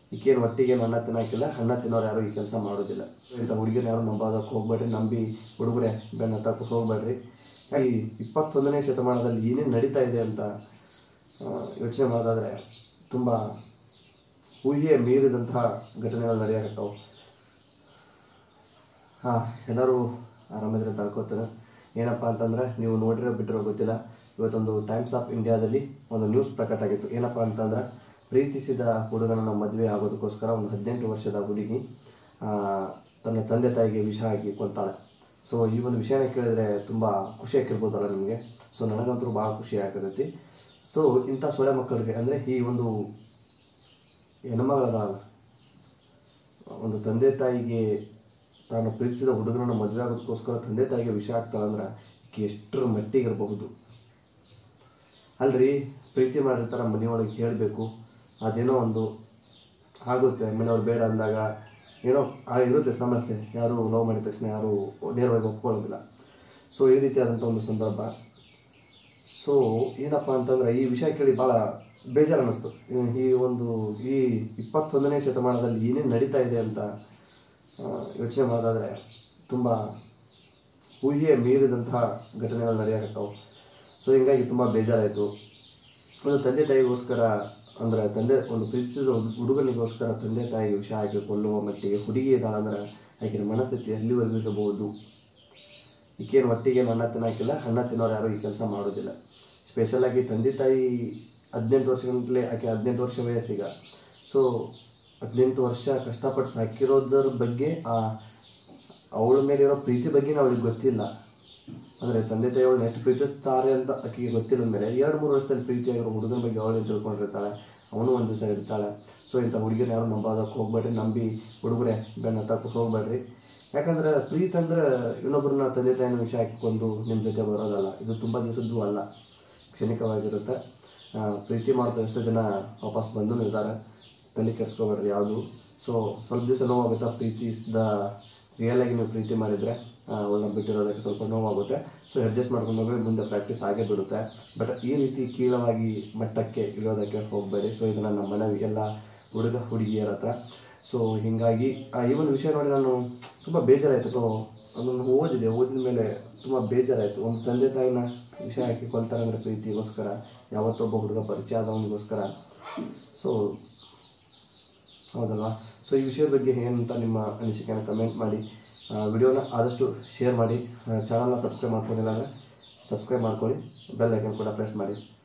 ಈಕೇನು ಒಟ್ಟಿಗೇನು ಅನ್ನ ತಿನ್ನೋಕ್ಕಿಲ್ಲ ಅನ್ನ ತಿನ್ನೋರು ಯಾರು ಈ ಕೆಲಸ ಮಾಡೋದಿಲ್ಲ ಇಂಥ ಹುಡುಗಿನ ಯಾರು ನಂಬೋದಕ್ಕೆ ಹೋಗ್ಬೇಡ್ರಿ ನಂಬಿ ಹುಡುಗರೆ ಬೆನ್ನ ಹತ್ತಕ್ಕೆ ಹೋಗ್ಬೇಡ್ರಿ ಈ ಇಪ್ಪತ್ತೊಂದನೇ ಶತಮಾನದಲ್ಲಿ ಏನೇನು ನಡೀತಾ ಇದೆ ಅಂತ ಯೋಚನೆ ಮಾಡೋದಾದರೆ ತುಂಬ ಊಹೆ ಮೀರಿದಂತಹ ಘಟನೆಗಳು ನಡೆಯಾಕತ್ತವು ಹಾಂ ಎಲ್ಲರೂ ಆರಾಮಿದ್ರೆ ಅಂತ ಅನ್ಕೋತಾರೆ ಏನಪ್ಪ ಅಂತಂದರೆ ನೀವು ನೋಡಿರೋ ಬಿಟ್ಟಿರೋ ಗೊತ್ತಿಲ್ಲ ಇವತ್ತೊಂದು ಟೈಮ್ಸ್ ಆಫ್ ಇಂಡಿಯಾದಲ್ಲಿ ಒಂದು ನ್ಯೂಸ್ ಪ್ರಕಟ ಆಗಿತ್ತು ಏನಪ್ಪ ಅಂತಂದ್ರೆ ಪ್ರೀತಿಸಿದ ಹುಡುಗನನ್ನು ಮದುವೆ ಆಗೋದಕ್ಕೋಸ್ಕರ ಒಂದು ಹದಿನೆಂಟು ವರ್ಷದ ಹುಡುಗಿ ಆ, ತನ್ನ ತಂದೆ ತಾಯಿಗೆ ವಿಷ ಹಾಕಿ ಕೊಲ್ತಾಳೆ ಸೊ ಈ ಒಂದು ವಿಷಯನ ಕೇಳಿದರೆ ತುಂಬ ಖುಷಿ ಆಗಿರ್ಬೋದಲ್ಲ ನಿಮಗೆ ಸೊ ನನಗಂತೂ ಭಾಳ ಖುಷಿ ಆಗಿರ್ತೈತಿ ಸೊ ಇಂಥ ಸೊಳ್ಳೆ ಮಕ್ಕಳಿಗೆ ಅಂದರೆ ಈ ಒಂದು ಹೆಣ್ಮಗಳದಾಳ ಒಂದು ತಂದೆ ತಾಯಿಗೆ ತಾನು ಪ್ರೀತಿಸಿದ ಹುಡುಗನನ್ನು ಮದುವೆ ಆಗೋದಕ್ಕೋಸ್ಕರ ತಂದೆ ತಾಯಿಗೆ ವಿಷಯ ಆಗ್ತಾಳಂದ್ರೆ ಈಕೆ ಎಷ್ಟರ ಮಟ್ಟಿಗಿರಬಹುದು ಅಲ್ರಿ ಪ್ರೀತಿ ಮಾಡಿರ್ತಾರ ಮನೆಯೊಳಗೆ ಹೇಳಬೇಕು ಅದೇನೋ ಒಂದು ಆಗುತ್ತೆ ಮನೆಯವ್ರು ಬೇಡ ಅಂದಾಗ ಏನೋ ಆ ಇರುತ್ತೆ ಸಮಸ್ಯೆ ಯಾರು ಲವ್ ಮಾಡಿದ ತಕ್ಷಣ ಯಾರು ನೇರವಾಗಿ ಒಪ್ಕೊಳ್ಳೋದಿಲ್ಲ ಸೊ ಈ ರೀತಿಯಾದಂಥ ಒಂದು ಸಂದರ್ಭ ಸೊ ಏನಪ್ಪ ಅಂತಂದ್ರೆ ಈ ವಿಷಯ ಕೇಳಿ ಭಾಳ ಬೇಜಾರು ಅನ್ನಿಸ್ತು ಈ ಒಂದು ಈ ಇಪ್ಪತ್ತೊಂದನೇ ಶತಮಾನದಲ್ಲಿ ಏನೇನು ನಡೀತಾ ಇದೆ ಅಂತ ಆ, ಯೋಚನೆ ಮಾಡೋದಾದರೆ ತುಂಬ ಊಹೆ ಮೀರಿದಂತಹ ಘಟನೆಗಳು ನಡೆಯಾಕತ್ತವು ಸೊ ಹಿಂಗಾಗಿ ತುಂಬ ಬೇಜಾರಾಯಿತು ಒಂದು ತಂದೆ ತಾಯಿಗೋಸ್ಕರ ಅಂದರೆ ತಂದೆ ಒಂದು ಪ್ರೀತಿಸಿದ ಹುಡ್- ಹುಡುಗನಿಗೋಸ್ಕರ ತಂದೆ ತಾಯಿಗೆ ವಿಷ ಹಾಕಿ ಕೊಲ್ಲುವ ಮಟ್ಟಿಗೆ ಹುಡುಗಿ ಇದ್ದಾಳಂದ್ರೆ ಆಕೆಯ ಮನಸ್ಥಿತಿ ಎಲ್ಲಿವರೆಗೂ ಇರಬಹುದು ಈಕೇನು ಒಟ್ಟಿಗೇನು ಅನ್ನ ತಿನ್ನೋಕ್ಕಿಲ್ಲ ಅನ್ನ ತಿನ್ನೋರು ಯಾರು ಈ ಕೆಲಸ ಮಾಡೋದಿಲ್ಲ ಸ್ಪೆಷಲಾಗಿ ತಂದೆ ತಾಯಿ ಹದಿನೆಂಟು ವರ್ಷಗಂತಲೇ ಆಕೆ ಹದಿನೆಂಟು ವರ್ಷ ವಯಸ್ಸೀಗ ಸೊ ಹದಿನೆಂಟು ವರ್ಷ ಕಷ್ಟಪಟ್ಟು ಸಾಕಿರೋದ್ರ ಬಗ್ಗೆ ಆ ಅವಳ ಮೇಲೆ ಇರೋ ಪ್ರೀತಿ ಬಗ್ಗೆ ಅವಳಿಗೆ ಗೊತ್ತಿಲ್ಲ ಅಂದರೆ ತಂದೆ ತಾಯಿ ಅವಳನ್ನ ಎಷ್ಟು ಪ್ರೀತಿಸ್ತಾರೆ ಅಂತ ಆಕೆಗೆ ಗೊತ್ತಿಲ್ಲ ಮೇಲೆ ಎರಡು ಮೂರು ವರ್ಷದಲ್ಲಿ ಪ್ರೀತಿಯಾಗಿರೋ ಹುಡುಗನ ಬಗ್ಗೆ ಅವಳೇ ತಿಳ್ಕೊಂಡಿರ್ತಾಳೆ ಅವನು ಒಂದು ದಿವಸ ಇರ್ತಾಳೆ ಸೊ ಇಂಥ ಹುಡುಗಿನ ಯಾರು ನಂಬೋದಕ್ಕೆ ಹೋಗ್ಬೇಡ್ರಿ ನಂಬಿ ಹುಡುಗರೆ ಬೆನ್ನ ಹತ್ತಕ್ಕೆ ಹೋಗ್ಬೇಡ್ರಿ ಯಾಕಂದ್ರೆ ಪ್ರೀತಿ ಅಂದ್ರೆ ಇನ್ನೊಬ್ಬರನ್ನ ತಂದೆ ತಾಯಿನ ವಿಷಯ ಹಾಕಿಕೊಂಡು ನಿಮ್ಮ ಜೊತೆ ಬರೋದಲ್ಲ ಇದು ತುಂಬ ದಿವಸದ್ದು ಅಲ್ಲ ಕ್ಷಣಿಕವಾಗಿರುತ್ತೆ ಆ, ಪ್ರೀತಿ ಮಾಡ್ತಾ ಎಷ್ಟೋ ಜನ ವಾಪಸ್ ಬಂದು ಇದ್ದಾರೆ ತಲೆ ಕೆಡಿಸ್ಕೋಬೇಡ್ರಿ ಯಾವುದು ಸೊ ಸ್ವಲ್ಪ ದಿವಸ ನೋವಾಗುತ್ತೆ ಪ್ರೀತಿಸಿದ ರಿಯಲ್ ಆಗಿ ನೀವು ಪ್ರೀತಿ ಮಾಡಿದರೆ ಅವಳನ್ನ ಬಿಟ್ಟಿರೋದಕ್ಕೆ ಸ್ವಲ್ಪ ನೋವಾಗುತ್ತೆ ಸೊ ಅಡ್ಜಸ್ಟ್ ಮಾಡ್ಕೊಂಡು ಹೋಗಿ ಮುಂದೆ ಪ್ರಾಕ್ಟೀಸ್ ಆಗೇ ಬಿಡುತ್ತೆ ಬಟ್ ಈ ರೀತಿ ಕೀಳವಾಗಿ ಮಟ್ಟಕ್ಕೆ ಇಳಿಯೋದಕ್ಕೆ ಹೋಗಬೇಡಿ ಸೊ ಇದು ನನ್ನ ಮನವಿ ಎಲ್ಲ ಹುಡುಗ ಹುಡುಗಿಯರ ಹತ್ರ ಸೊ ಹೀಗಾಗಿ ಆ ಈ ಒಂದು ವಿಷಯ ನೋಡಿ ನಾನು ತುಂಬ ಬೇಜಾರಾಯಿತು ಅದನ್ನು ಓದಿದೆ ಓದಿದ ಮೇಲೆ ತುಂಬ ಬೇಜಾರಾಯಿತು ಒಂದು ತಂದೆ ತಾಯಿನ ವಿಷಯ ಹಾಕಿ ಕೊಲ್ತಾರೆ ಅಂದರೆ ಪ್ರೀತಿಗೋಸ್ಕರ ಯಾವತ್ತೊಬ್ಬ ಹುಡುಗ ಪರಿಚಯ ಆದವನಿಗೋಸ್ಕರ ಸೊ ಹೌದಲ್ವಾ ಸೊ ಈ ವಿಷಯದ ಬಗ್ಗೆ ಏನಂತ ನಿಮ್ಮ ಅನಿಸಿಕೆಯನ್ನು ಕಮೆಂಟ್ ಮಾಡಿ ವಿಡಿಯೋನ ಆದಷ್ಟು ಶೇರ್ ಮಾಡಿ ಚಾನಲ್ನ ಸಬ್ಸ್ಕ್ರೈಬ್ ಮಾಡ್ಕೊಂಡಿಲ್ಲ ಅಂದರೆ ಸಬ್ಸ್ಕ್ರೈಬ್ ಮಾಡ್ಕೊಳ್ಳಿ ಬೆಲ್ ಐಕನ್ ಕೂಡ ಪ್ರೆಸ್ ಮಾಡಿ